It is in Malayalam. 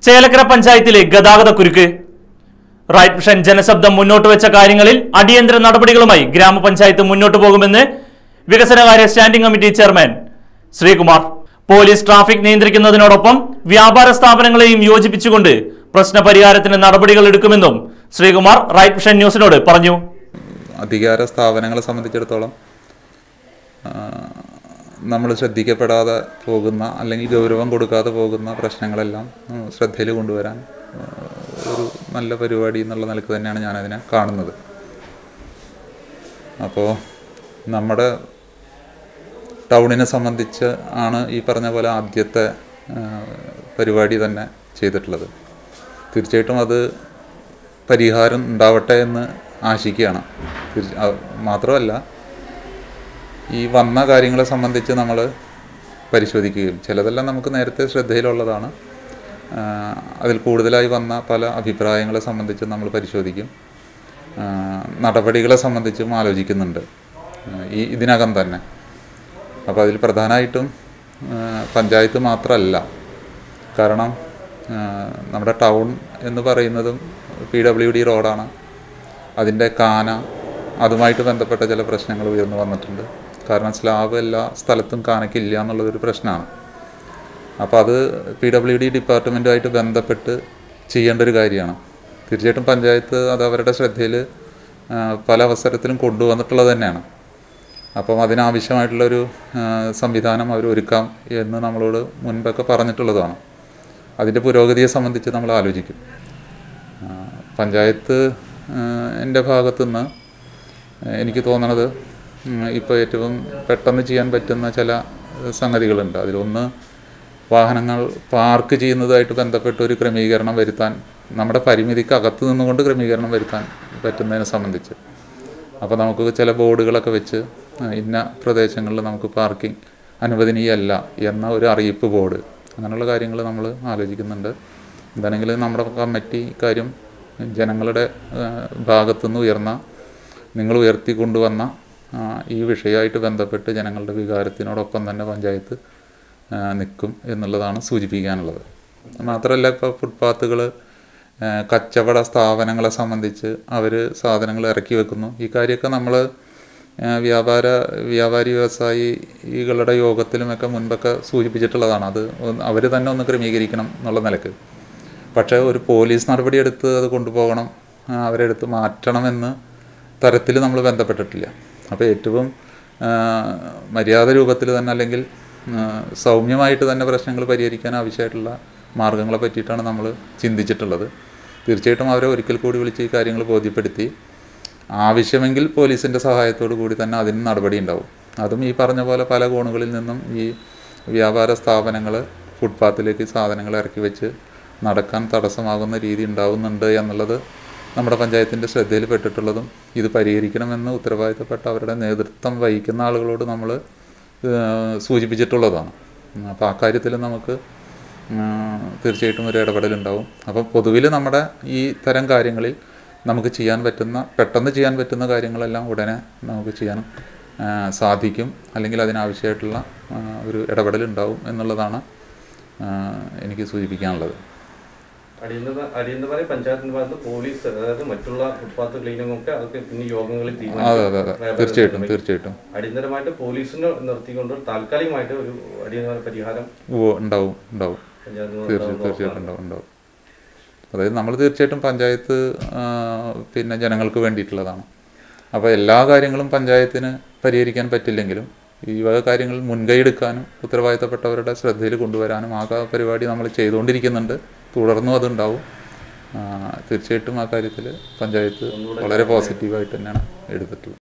ചേലക്കര പഞ്ചായത്തിലെ ഗതാഗത കുരുക്ക് റൈറ്റ് മിഷൻ ജനശബ്ദം മുന്നോട്ട് വെച്ച കാര്യങ്ങളിൽ അടിയന്തര നടപടികളുമായി ഗ്രാമപഞ്ചായത്ത് മുന്നോട്ട് പോകുമെന്ന് വികസനകാര്യ standing committee chairman Sreekumar police traffic നിയന്ത്രിക്കുന്നതിനോടൊപ്പം വ്യാപാര സ്ഥാപനങ്ങളെയും യോജിപ്പിച്ചുകൊണ്ട് പ്രശ്ന പരിഹാരത്തിന് നടപടികൾ എടുക്കുമെന്നും ശ്രീകുമാർ റൈറ്റ് മിഷൻ ന്യൂസിനോട് പറഞ്ഞു അധികാര സ്ഥാപനങ്ങളെ സംബന്ധിച്ചിടത്തോളം നമ്മൾ ശ്രദ്ധിക്കപ്പെടാതെ പോകുന്ന അല്ലെങ്കിൽ ഗൗരവം കൊടുക്കാതെ പോകുന്ന പ്രശ്നങ്ങളെല്ലാം ഉം, ശ്രദ്ധയിൽ കൊണ്ടുവരാൻ ആ, ഒരു നല്ല പരിപാടി എന്നുള്ള നിലക്ക് തന്നെയാണ് ഞാനതിനെ കാണുന്നത് അപ്പോൾ നമ്മുടെ ടൗണിനെ സംബന്ധിച്ച് ആണ് ഈ പറഞ്ഞ പോലെ ആദ്യത്തെ ആ, പരിപാടി തന്നെ ചെയ്തിട്ടുള്ളത് തീർച്ചയായിട്ടും അത് പരിഹാരം ഉണ്ടാവട്ടെ എന്ന് ആശിക്കുകയാണ് തീർച്ച- ആ, മാത്രമല്ല ഈ വന്ന കാര്യങ്ങളെ സംബന്ധിച്ച് നമ്മൾ പരിശോധിക്കുകയും ചിലതെല്ലാം നമുക്ക് നേരത്തെ ശ്രദ്ധയിലുള്ളതാണ് ആ, അതിൽ കൂടുതലായി വന്ന പല അഭിപ്രായങ്ങളെ സംബന്ധിച്ച് നമ്മൾ പരിശോധിക്കും ആ, നടപടികളെ സംബന്ധിച്ചും ആലോചിക്കുന്നുണ്ട് ആ, ഈ ഇതിനകം തന്നെ അപ്പോൾ അതിൽ പ്രധാനമായിട്ടും ആ, പഞ്ചായത്ത് മാത്രമല്ല കാരണം ആ, നമ്മുടെ ടൗൺ എന്ന് പറയുന്നതും പി ഡബ്ല്യു ഡി റോഡാണ് അതിൻ്റെ കാന അതുമായിട്ട് ബന്ധപ്പെട്ട ചില പ്രശ്നങ്ങൾ ഉയർന്നു വന്നിട്ടുണ്ട് കാരണം സ്ലാബ് എല്ലാ സ്ഥലത്തും കാനയ്ക്കില്ല എന്നുള്ളതൊരു പ്രശ്നമാണ് അപ്പോൾ അത് പി ഡബ്ല്യു ഡി ഡിപ്പാർട്ട്മെൻറ്റുമായിട്ട് ബന്ധപ്പെട്ട് ചെയ്യേണ്ട ഒരു കാര്യമാണ് തീർച്ചയായിട്ടും പഞ്ചായത്ത് അത് അവരുടെ ശ്രദ്ധയിൽ ആ, പല അവസരത്തിലും കൊണ്ടുവന്നിട്ടുള്ളത് തന്നെയാണ് അപ്പം അതിനാവശ്യമായിട്ടുള്ളൊരു ആ, സംവിധാനം അവർ ഒരുക്കാം എന്ന് നമ്മളോട് മുൻപൊക്കെ പറഞ്ഞിട്ടുള്ളതാണ് അതിൻ്റെ പുരോഗതിയെ സംബന്ധിച്ച് നമ്മൾ ആലോചിക്കും ആ, പഞ്ചായത്ത് എൻ്റെ ഭാഗത്തുനിന്ന് എനിക്ക് തോന്നണത് ഇപ്പോൾ ഏറ്റവും പെട്ടെന്ന് ചെയ്യാൻ പറ്റുന്ന ചില സംഗതികളുണ്ട് അതിലൊന്ന് വാഹനങ്ങൾ പാർക്ക് ചെയ്യുന്നതുമായിട്ട് ബന്ധപ്പെട്ട ഒരു ക്രമീകരണം വരുത്താൻ നമ്മുടെ പരിമിതിക്ക് അകത്ത് നിന്നുകൊണ്ട് ക്രമീകരണം വരുത്താൻ പറ്റുന്നതിനെ സംബന്ധിച്ച് അപ്പോൾ നമുക്ക് ചില ബോർഡുകളൊക്കെ വെച്ച് ആ, ഇന്ന പ്രദേശങ്ങളിൽ നമുക്ക് പാർക്കിംഗ് അനുവദനീയമല്ല എന്ന ഒരു അറിയിപ്പ് ബോർഡ് അങ്ങനെയുള്ള കാര്യങ്ങൾ നമ്മൾ ആലോചിക്കുന്നുണ്ട് എന്താണെങ്കിലും നമ്മുടെ കമ്മിറ്റി കാര്യം ജനങ്ങളുടെ ആ, ഭാഗത്തുനിന്ന് ഉയർന്ന നിങ്ങൾ ഉയർത്തി കൊണ്ടുവന്ന ആ, ഈ വിഷയമായിട്ട് ബന്ധപ്പെട്ട് ജനങ്ങളുടെ വികാരത്തിനോടൊപ്പം തന്നെ പഞ്ചായത്ത് ആ, നിൽക്കും എന്നുള്ളതാണ് സൂചിപ്പിക്കാനുള്ളത് മാത്രമല്ല ഇപ്പോൾ ഫുട്പാത്തുകൾ കച്ചവട സ്ഥാപനങ്ങളെ സംബന്ധിച്ച് അവർ സാധനങ്ങൾ ഇറക്കി വെക്കുന്നു ഈ കാര്യമൊക്കെ നമ്മൾ വ്യാപാര വ്യാപാരി വ്യവസായികളുടെ യോഗത്തിലുമൊക്കെ മുൻപൊക്കെ സൂചിപ്പിച്ചിട്ടുള്ളതാണ് അത് അവർ തന്നെ ഒന്ന് ക്രമീകരിക്കണം എന്നുള്ള നിലക്ക് പക്ഷേ ഒരു പോലീസ് നടപടിയെടുത്ത് അത് കൊണ്ടുപോകണം ആ, അവരെ എടുത്ത് മാറ്റണമെന്ന് തരത്തിൽ നമ്മൾ ബന്ധപ്പെട്ടിട്ടില്ല അപ്പോൾ ഏറ്റവും ആ, മര്യാദ രൂപത്തിൽ തന്നെ അല്ലെങ്കിൽ ആ, സൗമ്യമായിട്ട് തന്നെ പ്രശ്നങ്ങൾ പരിഹരിക്കാൻ ആവശ്യമായിട്ടുള്ള മാർഗങ്ങളെ പറ്റിയിട്ടാണ് നമ്മൾ ചിന്തിച്ചിട്ടുള്ളത് തീർച്ചയായിട്ടും അവരെ ഒരിക്കൽ കൂടി വിളിച്ച് ഈ കാര്യങ്ങൾ ബോധ്യപ്പെടുത്തി ആവശ്യമെങ്കിൽ പോലീസിൻ്റെ സഹായത്തോടു കൂടി തന്നെ അതിന് നടപടി ഉണ്ടാവും അതും ഈ പറഞ്ഞ പോലെ പല കോണുകളിൽ നിന്നും ഈ വ്യാപാര സ്ഥാപനങ്ങൾ ഫുട്പാത്തിലേക്ക് സാധനങ്ങൾ ഇറക്കി വെച്ച് നടക്കാൻ തടസ്സമാകുന്ന രീതി ഉണ്ടാവുന്നുണ്ട് എന്നുള്ളത് നമ്മുടെ പഞ്ചായത്തിൻ്റെ ശ്രദ്ധയിൽ പെട്ടിട്ടുള്ളതും ഇത് പരിഹരിക്കണമെന്ന് ഉത്തരവാദിത്തപ്പെട്ട അവരുടെ നേതൃത്വം വഹിക്കുന്ന ആളുകളോട് നമ്മൾ സൂചിപ്പിച്ചിട്ടുള്ളതാണ് അപ്പോൾ ആ കാര്യത്തിൽ നമുക്ക് ഉം, തീർച്ചയായിട്ടും ഒരു ഇടപെടലുണ്ടാവും അപ്പം പൊതുവിൽ നമ്മുടെ ഈ തരം കാര്യങ്ങളിൽ നമുക്ക് ചെയ്യാൻ പറ്റുന്ന പെട്ടെന്ന് ചെയ്യാൻ പറ്റുന്ന കാര്യങ്ങളെല്ലാം ഉടനെ നമുക്ക് ചെയ്യാൻ ആ, സാധിക്കും അല്ലെങ്കിൽ അതിനാവശ്യമായിട്ടുള്ള ആ, ഒരു ഇടപെടലുണ്ടാവും എന്നുള്ളതാണ് ആ, എനിക്ക് സൂചിപ്പിക്കാനുള്ളത് അടിയന്തര അടിയന്തരമായി പഞ്ചായത്തിന്റെ ഭാഗത്ത് പോലീസ് അതായത് മറ്റുള്ള ഫുട്പാത്ത് ക്ലീനിംഗ് ഒക്കെ അതൊക്കെ പിന്നെ യോഗങ്ങളിൽ അതെ അതെ അതെ തീരുമാനിക്കും. തീർച്ചയായിട്ടും തീർച്ചയായിട്ടും അടിയന്തരമായിട്ട് പോലീസിനെ നിർത്തിക്കൊണ്ട് ഒരു താൽക്കാലികമായിട്ട് ഒരു അടിയന്തര പരിഹാരം ഓ ഉണ്ടാവും ഉണ്ടാവും പഞ്ചായത്ത് തീർച്ചയായും തീർച്ചയായിട്ടും ഉണ്ടാവും ഉണ്ടാവും അതായത് നമ്മൾ തീർച്ചയായിട്ടും പഞ്ചായത്ത് ആ, പിന്നെ ജനങ്ങൾക്ക് വേണ്ടിയിട്ടുള്ളതാണ് അപ്പോൾ എല്ലാ കാര്യങ്ങളും പഞ്ചായത്തിന് പരിഹരിക്കാൻ പറ്റില്ലെങ്കിലും ഈ വക കാര്യങ്ങൾ മുൻകൈ എടുക്കാനും ഉത്തരവാദിത്തപ്പെട്ടവരുടെ ശ്രദ്ധയിൽ കൊണ്ടുവരാനും ആ ക- പരിപാടി നമ്മൾ ചെയ്തുകൊണ്ടിരിക്കുന്നുണ്ട് തുടർന്നും അതുണ്ടാവും ആ, തീർച്ചയായിട്ടും ആ കാര്യത്തിൽ പഞ്ചായത്ത് വളരെ പോസിറ്റീവായിട്ട് തന്നെയാണ് എടുത്തിട്ടുള്ളത്